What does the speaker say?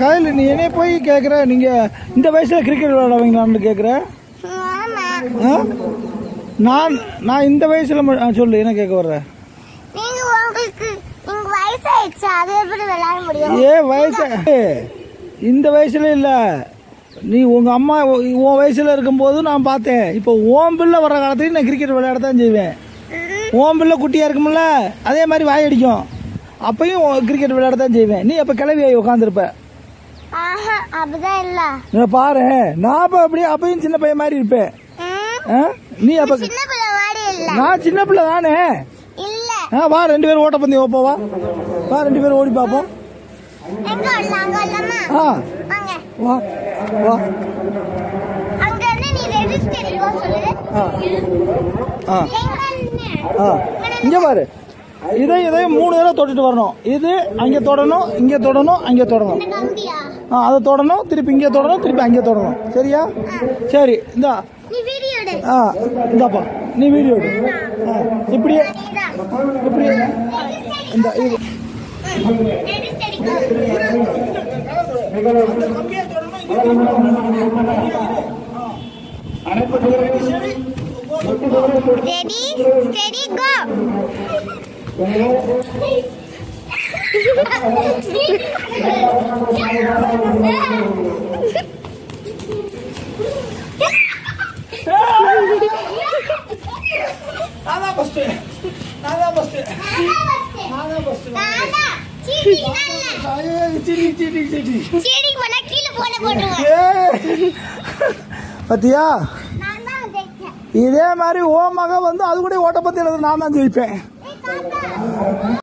கயல் நீ என்னைய போய் கேட்குற நீங்கள் இந்த வயசில் கிரிக்கெட் விளையாடுவீங்களான்னு கேட்குற ஆமா ஆ நான் நான் இந்த வயசில் சொல்லு என்ன கேட்க வர்ற நீங்க உங்களுக்கு நீங்க வயசாயிடுச்சு அது எப்படி விளையாட முடியும் ஏ வயசு ஏய், இந்த வயசுல இல்ல நீ உங்க அம்மா உ- உன் வயசுல இருக்கும்போது நான் பார்த்தேன் இப்போ ஓம் பிள்ளை வர்ற காலத்துக்கு நான் கிரிக்கெட் விளையாட தான் செய்வேன் ஓம் பிள்ளை குட்டியா இருக்கும்ல அதே மாதிரி வாய் அடிக்கும் அப்பயும் கிரிக்கெட் விளையாட தான் செய்வேன் நீ அப்ப கிளவி ஆகி உட்காந்துருப்ப ஆஹா அப்படிதான் இல்ல நீ பாரு நான் அப்ப அப்படியே அப்பயும் சின்ன பையன் மாதிரி இருப்பேன் ம், ஆ? நீ அப்ப சின்ன பிள்ளை மாதிரி இல்ல நான் சின்ன பிள்ளை தானே இல்ல ஆ வா ரெண்டு பேரும் ஓட்டப்பந்தயம் வைப்போம் வா வா ரெண்டு பேரும் ஓடி பார்ப்போம் எங்க வரலாம் அங்க வரலாமா ஆ வாங்க வா வா அங்க இருந்து நீ ரெஜிஸ்டர் சொல்லு ஆ ஆ எங்க இருந்து? ஆ இங்க பாரு இதை இதை மூணு தடவை தொட்டுட்டு வரணும் இது அங்கே தொடணும் இங்கே தொடணும் அங்கே தொடணும் இந்த கம்பியா ஆ அதை தொடணும் திருப்பி இங்கே தொடணும் திருப்பி அங்கே தொடணும் சரியா சரி இந்தா நீ வீடியோ எடு ஆ இந்தாப்பா நீ வீடியோ எடு ஆ இப்படியே நீதான். இப்படி இந்த இது ரெடி ஸ்டெடி கோ நான்தான் ஃபர்ஸ்ட் நான்தான் ஃபர்ஸ்ட் நான்தான் ஃபர்ஸ்ட் சீட்டி சீட்டி சீட்டி சீடி பண்ணா கீழே போன போட்டுருவேன் ஏய். பாத்தியா நான் தான் ஜெயிச்சேன் இதே மாதிரி ஓ மக வந்து அது கூட ஓட்டப்பத்தி எழுது நான் தான் ஜெயிப்பேன் ஏய், தாத்தா